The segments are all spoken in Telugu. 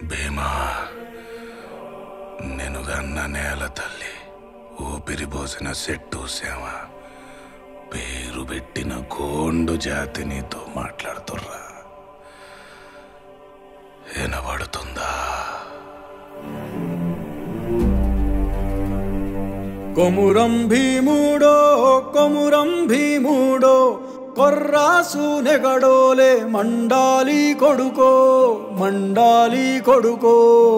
భీమా నేను గన్న నేల తల్లి ఊపిరి పోసిన చెట్టు సేవ పేరు పెట్టిన గోండు జాతి నీతో మాట్లాడుతుర్రా వినబడుతుందా కొమురం భీముడో కొమురం భీముడో కొర్రాసు నెగడోలే మండాలి కొడుకో మండాలి కొడుకో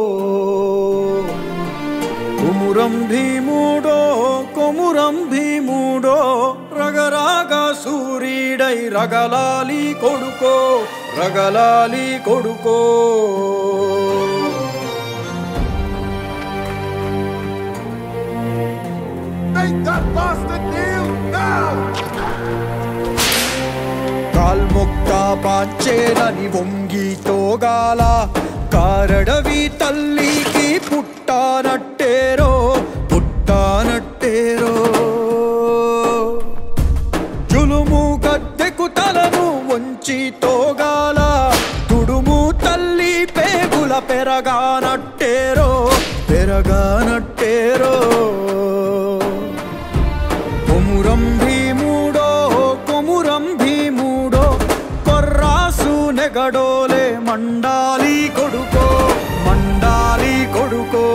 కొమురం భీముడో కొమురం భీముడో రగరాగ సూరీడై రగలాలి కొడుకో రగలాలి కొడుకో Make that bastard kneel now! కాల్ముక్త పాంచేలని వంగి తోగాల కారడవి తల్లికి పుట్టానట్టేరో పుట్టానట్టేరో జులుము గద్దెకు తలను వంచి తోగాల తుడుము తల్లి పేగుల పెరగానట్టేరో పెరగానట్టేరో కొమురం భీముడో కొమురం భీముడో కొర్రాసు నెగడోలే మండాలి కొడుకో మండాలి కొడుకో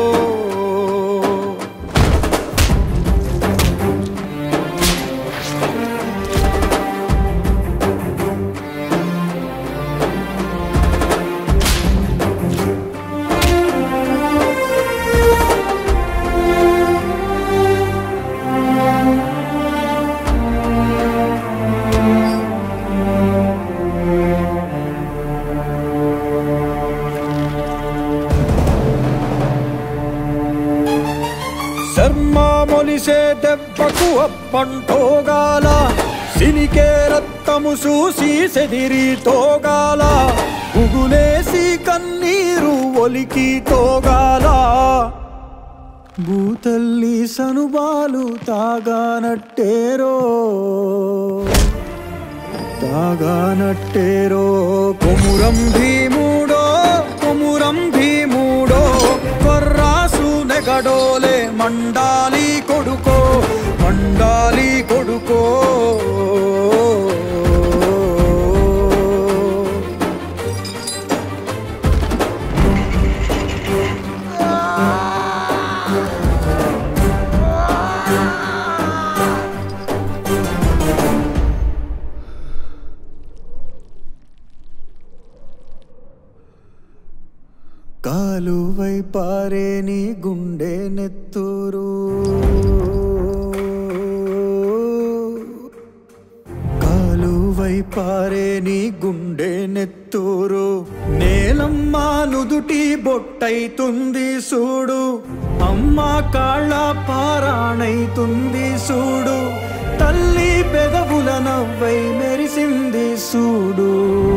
శర్మ మొలిసే దెబ్బకు అప్పంటోగాల సినికే రక్తము చూసి సెదిరి తోగాల ఉగులేసి కన్నీరు ఒలికి తోగాల భూతల్లి సనుబాలు తాగానట్టేరో తాగానట్టేరో కొమురం భీముడో కొమురం భీముడో కొర్రాసు నెగడోలే మండాలి కొడుకో మండాలి కొడుకో కాలువై పారే నీ గుండె నెత్తూరు కాలువై పారే నీ గుండె నెత్తూరు నేలమ్మ నుదుటి బొట్టైతుంది సూడు అమ్మ కాళ్ళ పారాణైతుంది సూడు తల్లి పెదవుల నవ్వై మెరిసింది సూడు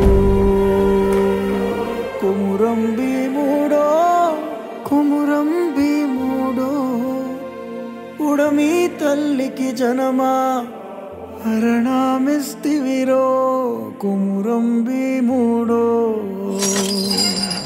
కుమురం భీముడో కుమురం భీముడో ఉడమి తల్లికి జనమా హరణామిస్తివిరో కుమురం భీముడో